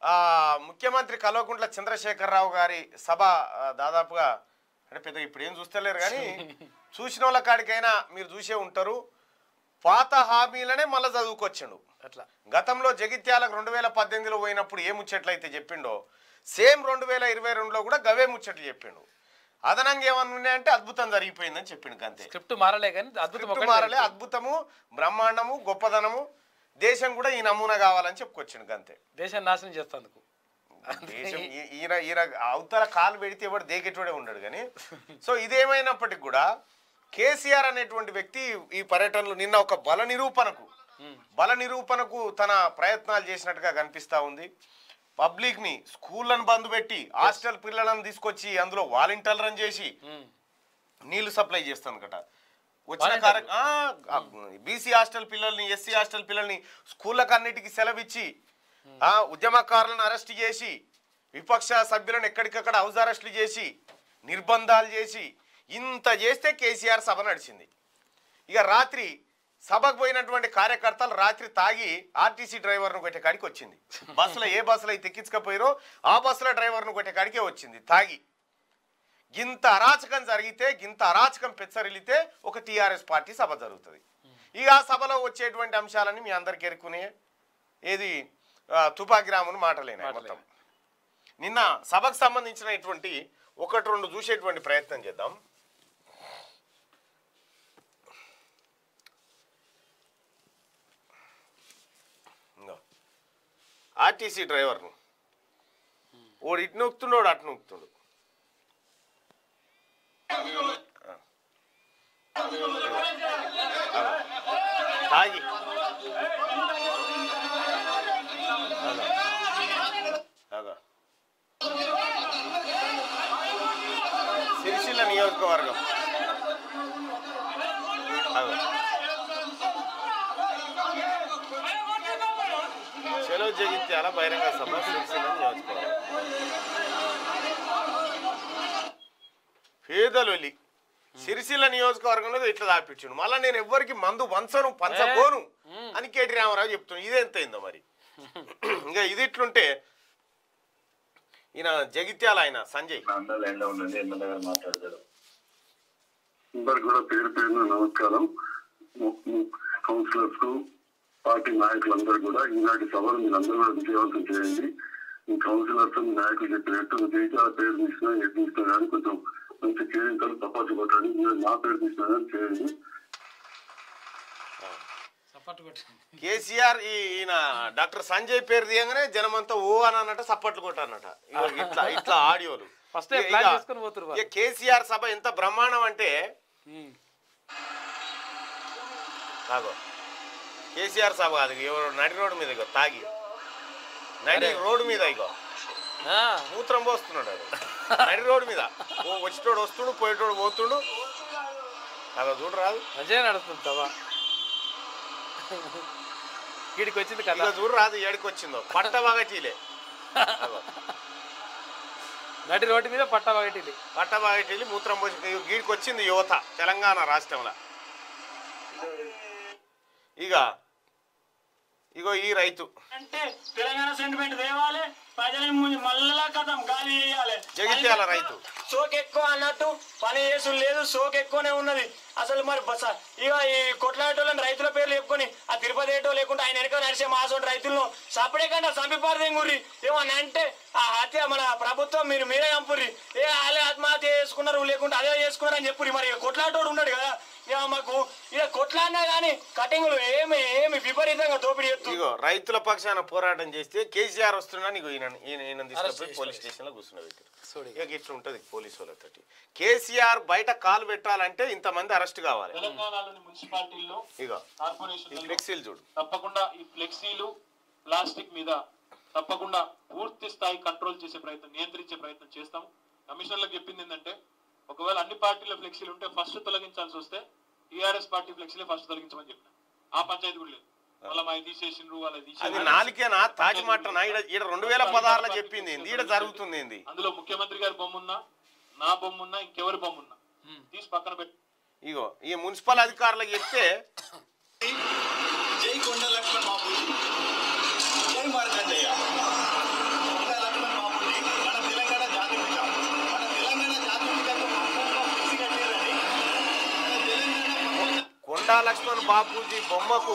ఆ, ముఖ్యమంత్రి కల్వకుంట్ల చంద్రశేఖరరావు గారి సభ ఆ, దాదాపుగా అంటే పెద్ద ఇప్పుడు ఏం చూస్తలేరు కానీ చూసిన వాళ్ళ కాడికైనా మీరు చూసే ఉంటారు పాత హామీలనే మళ్ళీ చదువుకొచ్చిండు అట్లా గతంలో జగిత్యాలకు రెండు వేల పద్దెనిమిదిలో పోయినప్పుడు ఏ ముచ్చట్లయితే చెప్పిండో సేమ్ రెండు వేల ఇరవై రెండులో కూడా గవే ముచ్చట్లు చెప్పిండు అదనంగా ఏమన్నా ఉన్నాయంటే అద్భుతం జరిగిపోయిందని చెప్పిండు అంతే స్క్రిప్ట్ మారలే కానీ అద్భుతం స్క్రిప్ట్ ఒకటి మారలే అద్భుతము బ్రహ్మాండము గొప్పదనము దేశం కూడా ఈ నమూనా కావాలని చెప్పుకొచ్చిండు అంతే దేశాన్ని నాశనం చేస్తందుకు దేశం ఈ- ఈయన ఈయన అవతల కాలు పెడితే ఎవడు దేకెటోడే ఉండడు కానీ సో ఇదేమైనప్పటికీ కూడా కేసీఆర్ అనేటువంటి వ్యక్తి ఈ పర్యటనలో నిన్న ఒక బల నిరూపణకు బల నిరూపణకు తన ప్రయత్నాలు చేసినట్టుగా కనిపిస్తా ఉంది పబ్లిక్ ని స్కూళ్ళను బంద్ పెట్టి హాస్టల్ పిల్లలను తీసుకొచ్చి అందులో వాలంటీర్లను చేసి ఉమ్. నీళ్లు సప్లై చేస్తాను కట వచ్చిన కార్య బీసీ హాస్టల్ పిల్లల్ని ఎస్సీ హాస్టల్ పిల్లల్ని స్కూళ్ళకు అన్నిటికీ సెలవిచ్చి ఆ, ఉద్యమకారులను అరెస్ట్ చేసి విపక్ష సభ్యులను ఎక్కడికక్కడ హౌస్ అరెస్టులు చేసి నిర్బంధాలు చేసి ఇంత చేస్తే కేసీఆర్ సభ నడిచింది ఇక రాత్రి సభకు పోయినటువంటి కార్యకర్తలు రాత్రి తాగి ఆర్టీసీ డ్రైవర్ను కొట్టే కాడికి వచ్చింది బస్సులో ఏ బస్సులో అయితే ఎక్కించకపోయారో ఆ బస్సులో డ్రైవర్ను కొట్టే కాడికే వచ్చింది తాగి గింత అరాచకం జరిగితే గింత అరాచకం పెచ్చరిల్లితే ఒక టీఆర్ఎస్ పార్టీ సభ జరుగుతుంది ఇక ఆ సభలో వచ్చేటువంటి అంశాలని మీ అందరికి ఎరుకునే ఏది ఆ, తుపాకి రాముని మాటలేనా మొత్తం నిన్న సభకు సంబంధించినటువంటి ఒకటి రెండు చూసేటువంటి ప్రయత్నం చేద్దాం ఇంగో. ఆర్టీసీ డ్రైవర్ను ఓడు ఇటు నొక్కుతుండు వాడు అటు నొక్కుతుండు తాగి అదో. సిరిసిల్ల నియోజకవర్గం అదో. చలో జగిత్యాల బహిరంగ సభ సిరిసిల్ల నియోజకవర్గం పేదలొలి సిరిసిల్ల నియోజకవర్గంలో ఇట్లా దాపించిండు మళ్ళీ నేను ఎవ్వరికి మందు వంచను పంచబోను అని కేటీ రామారావు చెప్తున్నాడు ఇది ఎంత అయిందో మరి ఇంకా ఇది ఇట్లుంటే ఈయన జగిత్యాల ఆయన సంజయ్ అందరూ లైన్లో ఉండండి ఎమ్మెల్యే గారు మాట్లాడతారు అందరికి కూడా పేరు పేరున నమస్కారం కౌన్సిలర్స్ కు పార్టీ నాయకులందరూ కూడా ఈనాటి సభను మీరు అందరూ కూడా విజయవంతం చేయండి ఈ కౌన్సిలర్స్ మీ నాయకులు చెప్పినట్టు దేశాల పేరు తీసినా ఎటు తీసినా కానీ కొంచెం మంచి కేరింతలు తప్పచ్చు కొట్టండి మీరు నా పేరు తీసినా కానీ చేయండి సపోర్ట్ కొట్టి కేసీఆర్ ఈ ఈయన డాక్టర్ సంజయ్ పేరు తీయగానే జనమంతా ఓ అని అన్నట్టు సప్పట్లు కొట్టన్నట ఇగో ఇట్లా ఇట్లా ఆడియోలు First ఇక- plan ఇక- చేసుకొని పోతురు వాళ్ళు. ఇక కేసీఆర్ సభ ఎంత బ్రహ్మాండం అంటే ఉమ్. కాగో కేసీఆర్ సభ కాదు ఇగో ఎవరో నడి రోడ్డు మీద ఇగో తాగి నడి రోడ్డు మీద ఇగో ఆ, మూత్రం పోస్తున్నాడు ఆడు. నడి రోడ్డు మీద ఓ వచ్చేటోడు వస్తుడు పోయేటోడు పోతుండు అలా చూడరాదు మంచిగా నడుస్తుంది తవా వీడికి వచ్చింది కదా ఇక చూడరాదు ఏడికి వచ్చిందో పట్ట బాగటీలే అగో. నటి రోడ్డు మీద పట్ట ఒకటి పట్ట బాగటీలు మూత్రం పోసి ఇగో గీడికి వచ్చింది యువత తెలంగాణ రాష్ట్రంలో ఇక ఇగో ఈ రైతు అంటే తెలంగాణ సెంటిమెంట్ తేవాలి ప్రజలని ముందు మళ్ళా కథం గాలి చేయాలి జగిత్యాల రైతు సోక్ ఎక్కువ అన్నట్టు పని చేసుడు లేదు సోక్ ఎక్కువనే ఉన్నది అసలు మరి బస ఇక ఈ కొట్లాడేటోళ్ళని రైతుల పేర్లు చెప్పుకొని ఆ తిరుపతి ఏటో లేకుంటే ఆయన వెనక నడిచే మాసోటి రైతులను సపడే కంటే సంపిపారదేం గురి ఏమన్నా అంటే ఆ హత్య మన ప్రభుత్వం మీరు మీరే చంపుర్రి ఏ వాళ్ళే ఆత్మహత్య చేసుకున్నారు లేకుంటే అదే చేసుకున్నారు అని చెప్పుర్రి మరి కొట్లాటోడు ఉన్నాడు కదా ఇక మాకు ఇక కొట్లాడినా కానీ కటింగ్లు ఏమి ఏమి విపరీతంగా దోపిడీ చేస్తుంది ఇగో రైతుల పక్షాన పోరాటం చేస్తే కేసీఆర్ వస్తున్నా నీకు ఈయన ఈయన ఈయన తీసుకుపోయి చేసి పోలీస్ స్టేషన్ లో కూర్చున్న పెట్టారు చూడు ఇక ఇట్లా ఉంటుంది పోలీసు వాళ్ళతోటి కేసీఆర్ బయట కాలు పెట్టాలంటే ఇంతమంది అరెస్ట్ కావాలి తెలంగాణలోని మున్సిపాలిటీల్లో ఇగో ఈ కార్పొరేషన్ ఫ్లెక్సీలు చూడు తప్పకుండా ఈ ఫ్లెక్సీలు ప్లాస్టిక్ మీద తప్పకుండా పూర్తి స్థాయి కంట్రోల్ చేసే ప్రయత్నం నియంత్రించే ప్రయత్నం చేస్తాం కమిషనర్లకు చెప్పింది ఏంటంటే ఒకవేళ అన్ని పార్టీల ఫ్లెక్సీలు ఉంటే ఫస్ట్ తొలగించాల్సి వస్తే టీఆర్ఎస్ పార్టీ ఫ్లెక్సీలే ఫస్ట్ తొలగించమని చెప్పిన ఆ పంచాయతీ కూడా లేదు వాళ్ళ మా తీసేసిండ్రు వాళ్ళ అది తీసేసి నాలుకేనా తాజ్ మాటనా ఈడ ఈడ రెండు వేల పదహారులో చెప్పింది ఏంది ఈడ జరుగుతుంది ఏంది అందులో ముఖ్యమంత్రి గారి బొమ్మ ఉన్నా నా బొమ్మ ఉన్నా ఇంకెవరి బొమ్మ ఉన్నా తీసి పక్కన పెట్టి ఇగో ఈ మున్సిపల్ అధికారులకు చెప్తే జై కొండ లక్ష్మణ్ బాబు జై మార్కండయ్య కొండా లక్ష్మణ్ బాపూజీ బొమ్మకు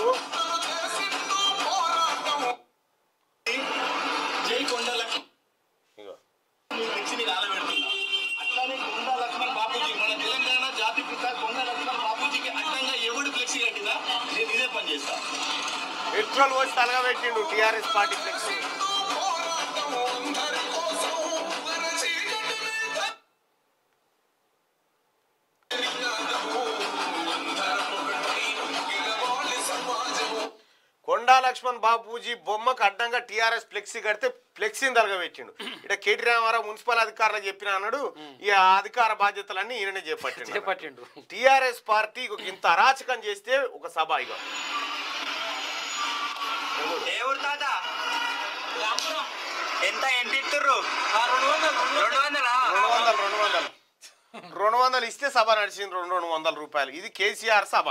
జై కొండ లక్ష్మణ్ ఇగో ఫ్లెక్సీని కాలబెడుతున్నా అట్లానే కొండ లక్ష్మణ్ బాపూజీ మన తెలంగాణ జాతి పిత కొండ లక్ష్మణ్ బాపూజీకి అడ్డంగా ఎవడు ఫ్లెక్సీ కట్టినా నేను ఇదే పని చేస్తా పెట్రోల్ పోసి తలగబెట్టిండు TRS party flexi Konda Laxman Bapuji బొమ్మకు అడ్డంగా టీఆర్ఎస్ ఫ్లెక్సీ కడితే ఫ్లెక్సీని తలగబెట్టిండు ఇక్కడ కేటీ రామారావు మున్సిపల్ అధికారులకు చెప్పిన అన్నాడు ఈ అధికార బాధ్యతలన్నీ ఈయననే చేపట్టిండు చేపట్టిండు టీఆర్ఎస్ పార్టీ ఒక ఇంత అరాచకం చేస్తే ఒక సభ ఇక ఎవరు తాత ఎంత ఎంత ఇస్తుర్రు రెండు వందలు రెండు వందలా రెండు వందలు రెండు వందలు రెండు వందలు ఇస్తే సభ నడిచింది రెండు రెండు వందల రూపాయలు ఇది కేసీఆర్ సభ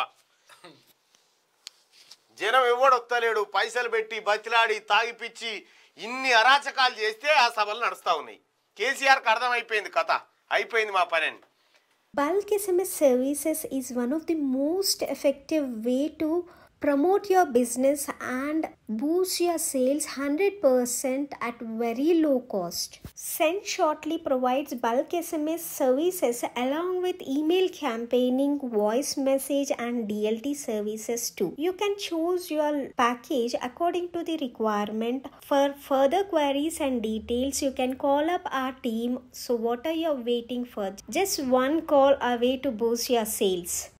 జనం ఎవడు వస్తలేడు పైసలు పెట్టి బతిలాడి తాగిపిచ్చి ఇన్ని అరాచకాలు చేస్తే ఆ సభలు నడుస్తా ఉన్నాయి కేసీఆర్కి అర్థమైపోయింది కథ అయిపోయింది మా పని అని Bulk SMS services is one of the most effective way to promote your business and boost your sales 100% at very low cost. Send Shortly provides bulk SMS services along with email campaigning, voice message and DLT services too. You can choose your package according to the requirement. For further queries and details, you can call up our team. So what are you waiting for? Just one call away to boost your sales.